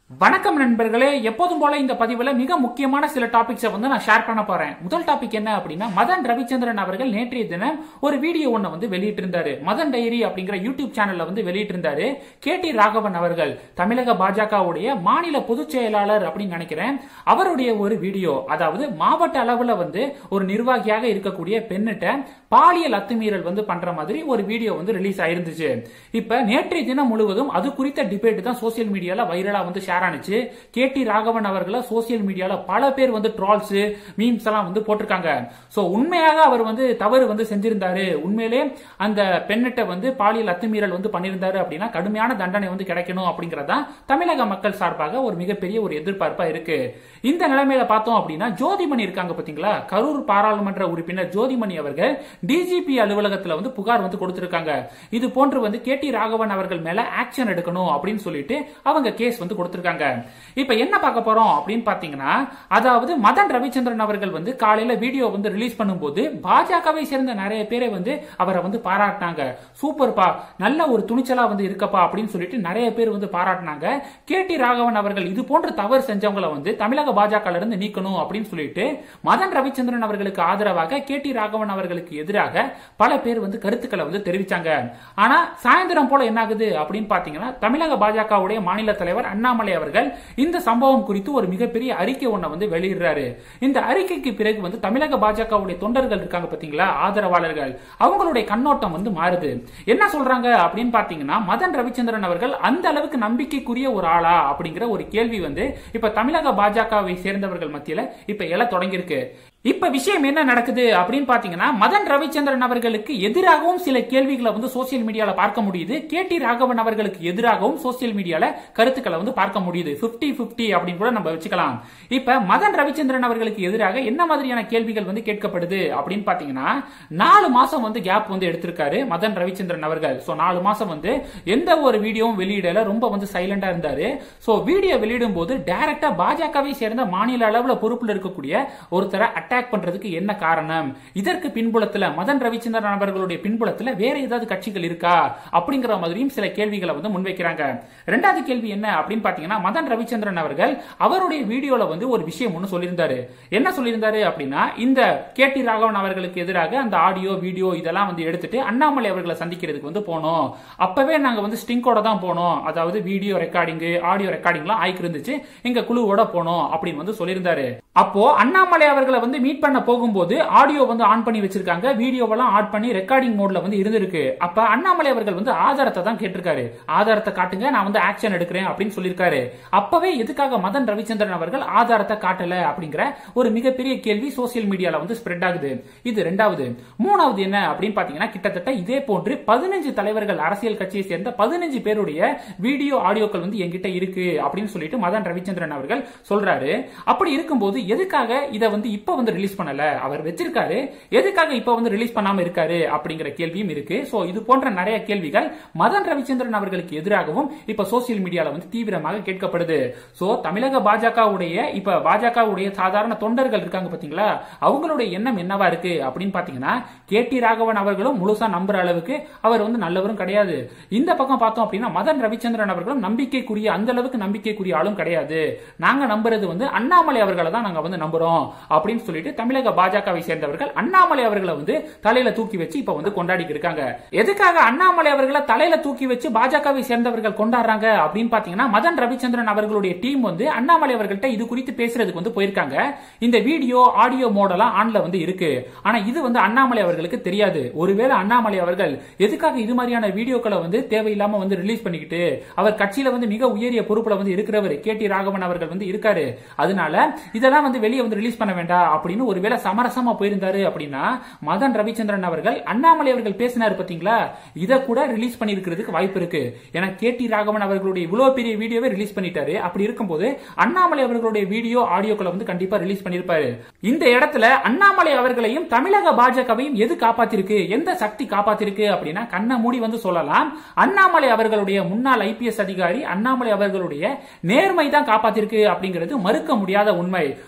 வணக்கம் நண்பர்களே எப்போதும் போல இந்த பதிவுல மிக முக்கியமான சில டாபிக்ஸை வந்து நான் ஷேர் பண்ண போறேன் முதல் டாபிக் என்ன அப்படின்னா மதன் ரவிச்சந்திரன் அவர்கள் நேற்றைய தினம் ஒரு வீடியோ ஒண்ணு வந்து வெளியிட்டிருந்தாரு மதன் டைரி அப்படிங்கிற யூடியூப் சேனல்ல வந்து வெளியிட்டிருந்தாரு கே டி ராகவன் அவர்கள் தமிழக பாஜகவுடைய மாநில பொதுச் செயலாளர் அப்படின்னு நினைக்கிறேன் அவருடைய ஒரு வீடியோ அதாவது மாவட்ட அளவுல வந்து ஒரு நிர்வாகியாக இருக்கக்கூடிய பெண்ணிட்ட பாலியல் அத்துமீறல் வந்து பண்ற மாதிரி ஒரு வீடியோ வந்து ரிலீஸ் ஆயிருந்துச்சு இப்ப நேற்றைய தினம் முழுவதும் அது குறித்த டிபேட் தான் சோசியல் மீடியால வைரலா வந்து ஷேர் ஆனிச்சு கே டி ராகவன் அவர்களை சோசியல் மீடியால பல பேர் வந்து ட்ரால்ஸ் மீம்ஸ் எல்லாம் வந்து போட்டிருக்காங்க சோ உண்மையாக அவர் வந்து தவறு வந்து செஞ்சிருந்தாரு உண்மையிலே அந்த பெண்ணிட்ட வந்து பாலியல் அத்துமீறல் வந்து பண்ணியிருந்தாரு அப்படின்னா கடுமையான தண்டனை வந்து கிடைக்கணும் அப்படிங்கறதா தமிழக மக்கள் சார்பாக ஒரு மிகப்பெரிய ஒரு எதிர்பார்ப்பா இருக்கு இந்த நிலைமையில பார்த்தோம் அப்படின்னா ஜோதிமணி இருக்காங்க பாத்தீங்களா கரூர் பாராளுமன்ற உறுப்பினர் ஜோதிமணி அவர்கள் டிஜிபி அலுவலகத்துல வந்து புகார் வந்து கொடுத்திருக்காங்க இது போன்று வந்து கே டி ராகவன் அவர்கள் மேல ஆக்ஷன் எடுக்கணும் அப்படின்னு சொல்லிட்டு அவங்க கேஸ் வந்து கொடுத்திருக்காங்க இப்ப என்ன பார்க்க போறோம் அப்படின்னு பாத்தீங்கன்னா அதாவது மதன் ரவிச்சந்திரன் அவர்கள் வந்து காலையில வீடியோ வந்து ரிலீஸ் பண்ணும்போது பாஜகவை சேர்ந்த நிறைய பேரை வந்து அவரை வந்து பாராட்டினாங்க சூப்பர்ப்பா நல்ல ஒரு துணிச்சலா வந்து இருக்கப்பா அப்படின்னு சொல்லிட்டு நிறைய பேர் வந்து பாராட்டினாங்க கே டி ராகவன் அவர்கள் இது போன்ற தவறு செஞ்சவங்களை வந்து தமிழக பாஜக இருந்து நீக்கணும் அப்படின்னு சொல்லிட்டு மதன் ரவிச்சந்திரன் அவர்களுக்கு ஆதரவாக கே டி ராகவன் அவர்களுக்கு எதிராக பல பேர் வந்து கருத்துக்களை வந்து தெரிவிச்சாங்க ஆனா சாயந்தரம் போல என்ன ஆகுது அப்படின்னு பாத்தீங்கன்னா தமிழக பாஜகவுடைய மாநில தலைவர் அண்ணாமலை அவர்கள் இந்த சம்பவம் குறித்து ஒரு மிகப்பெரிய அறிக்கை ஒன்றை வந்து வெளியிடுறாரு இந்த அறிக்கைக்கு பிறகு வந்து தமிழக பாஜகவுடைய தொண்டர்கள் இருக்காங்க பாத்தீங்களா ஆதரவாளர்கள் அவங்களுடைய கண்ணோட்டம் வந்து மாறுது என்ன சொல்றாங்க அப்படின்னு பாத்தீங்கன்னா மதன் ரவிச்சந்திரன் அவர்கள் அந்த அளவுக்கு நம்பிக்கைக்குரிய ஒரு ஆளா அப்படிங்கிற ஒரு கேள்வி வந்து இப்ப தமிழக பாஜகவை சேர்ந்தவர்கள் மத்தியில இப்ப எழ தொடங்கியிருக்கு இப்ப விஷயம் என்ன நடக்குது அப்படின்னு பாத்தீங்கன்னா மதன் ரவிச்சந்திரன் அவர்களுக்கு எதிராகவும் சில கேள்விகளை வந்து சோசியல் மீடியால பார்க்க முடியுது கே டி ராகவன் அவர்களுக்கு எதிராகவும் சோசியல் மீடியால கருத்துக்களை வந்து பார்க்க முடியுது பிப்டி பிப்டி அப்படின்னு கூட நம்ம வச்சுக்கலாம் இப்ப மதன் ரவிச்சந்திரன் அவர்களுக்கு எதிராக என்ன மாதிரியான கேள்விகள் வந்து கேட்கப்படுது அப்படின்னு பாத்தீங்கன்னா நாலு மாசம் வந்து கேப் வந்து எடுத்திருக்காரு மதன் ரவிச்சந்திரன் அவர்கள் சோ நாலு மாசம் வந்து எந்த ஒரு வீடியோவும் வெளியிடல ரொம்ப வந்து சைலண்டா இருந்தாரு சோ வீடியோ வெளியிடும் போது டைரக்டா பாஜகவை சேர்ந்த மாநில அளவுல பொறுப்புல இருக்கக்கூடிய ஒருத்தரை அட்டாக் பண்றதுக்கு என்ன காரணம் இதற்கு பின்புலத்துல மதன் ரவிச்சந்திரன் அவர்களுடைய பின்புலத்துல வேற ஏதாவது கட்சிகள் இருக்கா அப்படிங்கிற மாதிரியும் சில கேள்விகளை வந்து முன்வைக்கிறாங்க ரெண்டாவது கேள்வி என்ன அப்படின்னு பாத்தீங்கன்னா மதன் ரவிச்சந்திரன் அவர்கள் அவருடைய வீடியோல வந்து ஒரு விஷயம் ஒன்று சொல்லியிருந்தாரு என்ன சொல்லியிருந்தாரு அப்படின்னா இந்த கே டி ராகவன் அவர்களுக்கு எதிராக அந்த ஆடியோ வீடியோ இதெல்லாம் வந்து எடுத்துட்டு அண்ணாமலை அவர்களை சந்திக்கிறதுக்கு வந்து போனோம் அப்பவே நாங்க வந்து ஸ்டிங்கோட தான் போனோம் அதாவது வீடியோ ரெக்கார்டிங் ஆடியோ ரெக்கார்டிங்லாம் ஆய்க்கு இருந்துச்சு எங்க குழுவோட போனோம் அப்படின்னு வந்து சொல்லியிருந்தாரு அப்போ அண்ணாமலை அவர்களை வந்து மீட் பண்ண போகும்போது ஆடியோ வந்து ஆன் பண்ணி வச்சிருக்காங்க வீடியோவெல்லாம் ஆட் பண்ணி ரெக்கார்டிங் மோட்ல வந்து இருந்திருக்கு அப்ப அண்ணாமலை அவர்கள் வந்து ஆதாரத்தை தான் கேட்டிருக்காரு ஆதாரத்தை காட்டுங்க நான் வந்து ஆக்ஷன் எடுக்கிறேன் அப்படின்னு சொல்லியிருக்காரு அப்பவே எதுக்காக மதன் ரவிச்சந்திரன் அவர்கள் ஆதாரத்தை காட்டல அப்படிங்கிற ஒரு மிகப்பெரிய கேள்வி சோசியல் மீடியால வந்து ஸ்ப்ரெட் ஆகுது இது ரெண்டாவது மூணாவது என்ன அப்படின்னு பாத்தீங்கன்னா கிட்டத்தட்ட இதே போன்று பதினஞ்சு தலைவர்கள் அரசியல் கட்சியை சேர்ந்த பதினஞ்சு பேருடைய வீடியோ ஆடியோக்கள் வந்து என்கிட்ட இருக்கு அப்படின்னு சொல்லிட்டு மதன் ரவிச்சந்திரன் அவர்கள் சொல்றாரு அப்படி இருக்கும்போது எதுக்காக இதை வந்து இப்ப வந்து ரிலீஸ் பண்ணல அவர் வச்சிருக்காரு எதுக்காக இப்ப வந்து ரிலீஸ் பண்ணாம இருக்காரு அப்படிங்கிற கேள்வியும் இருக்கு சோ இது போன்ற நிறைய கேள்விகள் மதன் ரவிச்சந்திரன் அவர்களுக்கு எதிராகவும் இப்ப சோசியல் மீடியால வந்து தீவிரமாக கேட்கப்படுது சோ தமிழக பாஜக உடைய இப்ப பாஜக உடைய சாதாரண தொண்டர்கள் இருக்காங்க பாத்தீங்களா அவங்களுடைய எண்ணம் என்னவா இருக்கு அப்படின்னு பாத்தீங்கன்னா கே டி ராகவன் அவர்களும் முழுசா நம்புற அளவுக்கு அவர் வந்து நல்லவரும் கிடையாது இந்த பக்கம் பார்த்தோம் அப்படின்னா மதன் ரவிச்சந்திரன் அவர்களும் நம்பிக்கைக்குரிய அந்த அளவுக்கு நம்பிக்கைக்குரிய ஆளும் கிடையாது நாங்க நம்புறது வந்து அண்ணாமலை அவர்களை தான் நாங்க வந்து நம்புறோம் அப்படின்னு சொல்லிட்டு தமிழக பாஜகவை சேர்ந்தவர்கள் அண்ணாமலை அவர்களை வந்து தலையில தூக்கி வச்சு இப்ப வந்து கொண்டாடி இருக்காங்க எதுக்காக அண்ணாமலை அவர்களை தலையில தூக்கி வச்சு பாஜகவை சேர்ந்தவர்கள் கொண்டாடுறாங்க அப்படின்னு பாத்தீங்கன்னா மதன் ரவிச்சந்திரன் அவர்களுடைய டீம் வந்து அண்ணாமலை அவர்கள்ட்ட இது குறித்து பேசுறதுக்கு வந்து போயிருக்காங்க இந்த வீடியோ ஆடியோ மோடெல்லாம் ஆன்ல வந்து இருக்கு ஆனா இது வந்து அண்ணாமலை அவர்களுக்கு தெரியாது ஒருவேளை அண்ணாமலை அவர்கள் எதுக்காக இது மாதிரியான வீடியோக்களை வந்து தேவையில்லாம வந்து ரிலீஸ் பண்ணிக்கிட்டு அவர் கட்சியில வந்து மிக உயரிய பொறுப்புல வந்து இருக்கிறவர் கே டி ராகவன் அவர்கள் வந்து இருக்காரு அதனால இதெல்லாம் வந்து வெளியே வந்து ரிலீஸ் பண்ண வேண்டாம் அப்படின்னு ஒருவேளை சமரசமா போயிருந்தாரு அப்படின்னா மதன் ரவிச்சந்திரன் அவர்கள் அண்ணாமலை அவர்கள் பேசினாரு பாத்தீங்களா இதை கூட ரிலீஸ் பண்ணிருக்கிறதுக்கு வாய்ப்பு இருக்கு ஏன்னா கே டி ராகவன் அவர்களுடைய இவ்வளவு பெரிய வீடியோவை ரிலீஸ் பண்ணிட்டாரு அப்படி இருக்கும்போது அண்ணாமலை அவர்களுடைய வீடியோ ஆடியோக்களை வந்து கண்டிப்பா ரிலீஸ் பண்ணிருப்பாரு இந்த இடத்துல அண்ணாமலை அவர்களையும் தமிழக பாஜகவையும் எது காப்பாத்திருக்கு எந்த சக்தி காப்பாத்திருக்கு அப்படின்னா கண்ணை மூடி வந்து சொல்லலாம் அண்ணாமலை அவர்களுடைய முன்னாள் ஐபிஎஸ் அதிகாரி அண்ணாமலை அவர்களுடைய நேர்மை தான் காப்பாத்திருக்கு அப்படிங்கிறது மறுக்க முடியாத உண்மை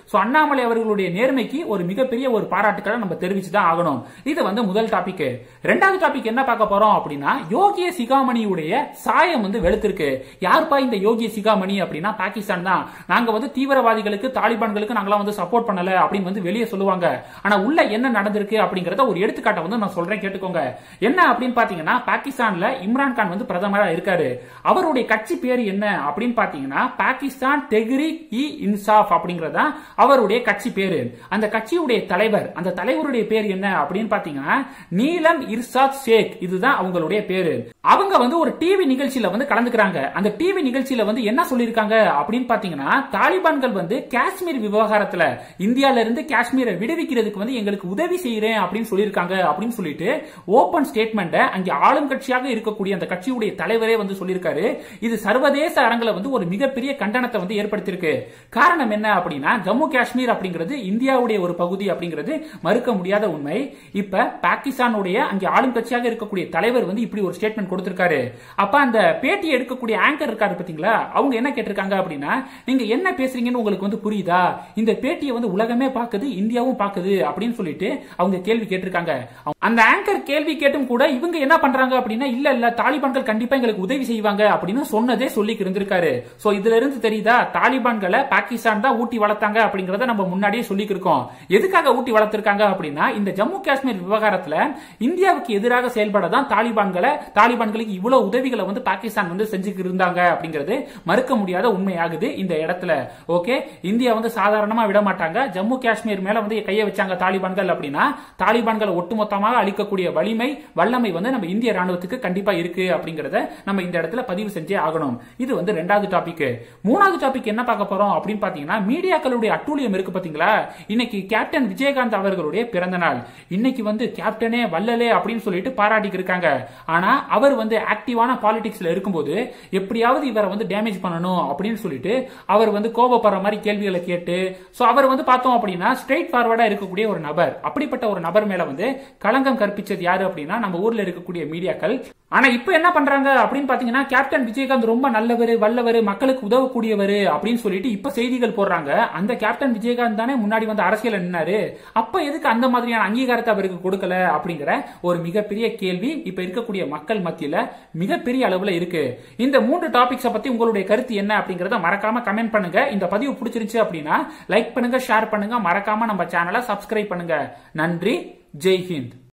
சோ அண்ணாமலை அவர்களுடைய நேர்மைக்கு ஒரு மிகப்பெரிய ஒரு பாராட்டுக்களை நம்ம தெரிவிச்சு தான் ஆகணும் இது வந்து முதல் டாபிக் ரெண்டாவது டாபிக் என்ன பார்க்க போறோம் அப்படின்னா யோகிய சிகாமணியுடைய சாயம் வந்து வெளுத்திருக்கு யாருப்பா இந்த யோகிய சிகாமணி அப்படின்னா பாகிஸ்தான் தான் நாங்க வந்து தீவிரவாதிகளுக்கு தாலிபான்களுக்கு நாங்களாம் வந்து சப்போர்ட் பண்ணல அப்படின்னு வந்து வெளியே சொல்லுவாங்க ஆனா உள்ள என்ன நடந்திருக்கு அப்படிங்கறத ஒரு எடுத்துக்காட்டை வந்து நான் சொல்றேன் கேட்டுக்கோங்க என்ன அப்படின்னு பாத்தீங்கன்னா பாகிஸ்தான்ல இம்ரான் கான் வந்து பிரதமரா இருக்காரு அவருடைய கட்சி பேர் என்ன அப்படின்னு பாத்தீங்கன்னா பாகிஸ்தான் தெஹ்ரிக் இ இன்சாஃப் அப்படிங்கறதா அவருடைய கட்சி பேரு அந்த கட்சியுடைய தலைவர் அந்த தலைவருடைய பேர் என்ன அப்படின்னு பாத்தீங்கன்னா நீலம் இர்சாத் ஷேக் இதுதான் அவங்களுடைய பேரு அவங்க வந்து ஒரு டிவி நிகழ்ச்சியில வந்து கலந்துக்கிறாங்க அந்த டிவி நிகழ்ச்சியில வந்து என்ன சொல்லிருக்காங்க அப்படின்னு பாத்தீங்கன்னா தாலிபான்கள் வந்து காஷ்மீர் விவகாரத்துல இந்தியால இருந்து காஷ்மீரை விடுவிக்கிறதுக்கு வந்து எங்களுக்கு உதவி செய்யறேன் அப்படின்னு சொல்லியிருக்காங்க அப்படின்னு சொல்லிட்டு ஓபன் ஸ்டேட்மெண்ட் அங்கே ஆளும் கட்சியாக இருக்கக்கூடிய அந்த கட்சியுடைய தலைவரே வந்து சொல்லியிருக்காரு இது சர்வதேச அரங்கில வந்து ஒரு மிகப்பெரிய கண்டனத்தை வந்து ஏற்படுத்தியிருக்கு காரணம் என்ன அப்படின்னா ஜம்மு காஷ்மீர் அப்படிங்கிறது இந்தியாவுடைய ஒரு பகுதி அப்படிங்கிறது மறுக்க முடியாத உண்மை இப்ப பாகிஸ்தானுடைய அங்கே ஆளும் கட்சியாக இருக்கக்கூடிய தலைவர் வந்து இப்படி ஒரு ஸ்டேட்மெண்ட் கொடுத்திருக்காரு அப்ப அந்த பேட்டி எடுக்கக்கூடிய ஆங்கர் இருக்காரு பாத்தீங்களா அவங்க என்ன கேட்டிருக்காங்க அப்படின்னா நீங்க என்ன பேசுறீங்கன்னு உங்களுக்கு வந்து புரியுதா இந்த பேட்டியை வந்து உலகமே பாக்குது இந்தியாவும் பாக்குது அப்படின்னு சொல்லிட்டு அவங்க கேள்வி கேட்டிருக்காங்க அந்த ஆங்கர் கேள்வி கேட்டும் கூட இவங்க என்ன பண்றாங்க அப்படின்னா இல்ல இல்ல தாலிபான்கள் கண்டிப்பா எங்களுக்கு உதவி செய்வாங்க அப்படின்னு சொன்னதே சொல்லி இருந்திருக்காரு சோ இதுல இருந்து தெரியுதா தாலிபான்களை பாகிஸ்தான் தான் ஊட்டி வளர்த்தாங்க அப்படிங்கறத நம்ம முன்னாடியே சொல்லி இருக்கோம் எதுக்காக ஊட்டி வளர்த்திருக்காங்க அப்படின்னா இந்த ஜம்மு காஷ்மீர் விவகாரத்துல இந்தியாவுக்கு எதிராக செயல்பட தான் தாலிபான்களை தாலிபான்களுக்கு இவ்வளவு உதவிகளை வந்து பாகிஸ்தான் வந்து செஞ்சுட்டு இருந்தாங்க அப்படிங்கிறது மறுக்க முடியாத உண்மையாகுது இந்த இடத்துல ஓகே இந்தியா வந்து சாதாரணமா விட மாட்டாங்க ஜம்மு காஷ்மீர் மேல வந்து கைய வச்சாங்க தாலிபான்கள் அப்படின்னா தாலிபான்களை ஒட்டுமொத்தமாக அழிக்கக்கூடிய வலிமை வல்லமை வந்து நம்ம இந்திய ராணுவத்துக்கு கண்டிப்பா இருக்கு அப்படிங்கறத நம்ம இந்த இடத்துல பதிவு செஞ்சே ஆகணும் இது வந்து ரெண்டாவது டாபிக் மூணாவது டாபிக் என்ன பார்க்க போறோம் அப்படின்னு பாத்தீங்கன்னா மீடியாக்களுடைய அட்டூழியம் இருக்கு பாத்தீங்களா இன்னைக்கு கேப்டன் விஜயகாந்த் அவர்களுடைய பிறந்த நாள் இன்னைக்கு வந்து கேப்டனே வல்லலே அப்படின்னு சொல்லிட்டு பாராட்டிக்கு இருக்காங்க ஆனா அவர் வந்து ஆக்டிவான பாலிடிக்ஸ்ல இருக்கும்போது எப்படியாவது இவரை வந்து டேமேஜ் பண்ணணும் அப்படின்னு சொல்லிட்டு அவர் வந்து கோபப்படுற மாதிரி கேள்விகளை கேட்டு சோ அவர் வந்து பார்த்தோம் அப்படின்னா ஸ்ட்ரெயிட் ஃபார்வர்டா இருக்கக்கூடிய ஒரு நபர் அப்படிப்பட்ட ஒரு நபர் மேல வந்து களங்கம் கற்பிச்சது யாரு அப்படின்னா நம்ம ஊர்ல இருக்கக்கூடிய மீடியாக்கள் ஆனா இப்ப என்ன பண்றாங்க அப்படின்னு பாத்தீங்கன்னா கேப்டன் விஜயகாந்த் ரொம்ப நல்லவர் வல்லவர் மக்களுக்கு உதவக்கூடியவர் அப்படின்னு சொல்லிட்டு இப்ப செய்திகள் போடுறாங்க அந்த கேப்டன் விஜயகாந்த் தானே முன்னாடி வந்து அரசியல் நின்னாரு அப்ப எதுக்கு அந்த மாதிரியான அங்கீகாரத்தை அவருக்கு கொடுக்கல அப்படிங்கிற ஒரு மிகப்பெரிய கேள்வி இப்ப இருக்கக்கூடிய மக்கள் மத்தியில மிகப்பெரிய அளவுல இருக்கு இந்த மூன்று டாபிக்ஸ பத்தி உங்களுடைய கருத்து என்ன அப்படிங்கறத மறக்காம கமெண்ட் பண்ணுங்க இந்த பதிவு பிடிச்சிருச்சு அப்படின்னா லைக் பண்ணுங்க ஷேர் பண்ணுங்க மறக்காம நம்ம சேனலை சப்ஸ்கிரைப் பண்ணுங்க நன்றி ஜெய் ஹிந்த்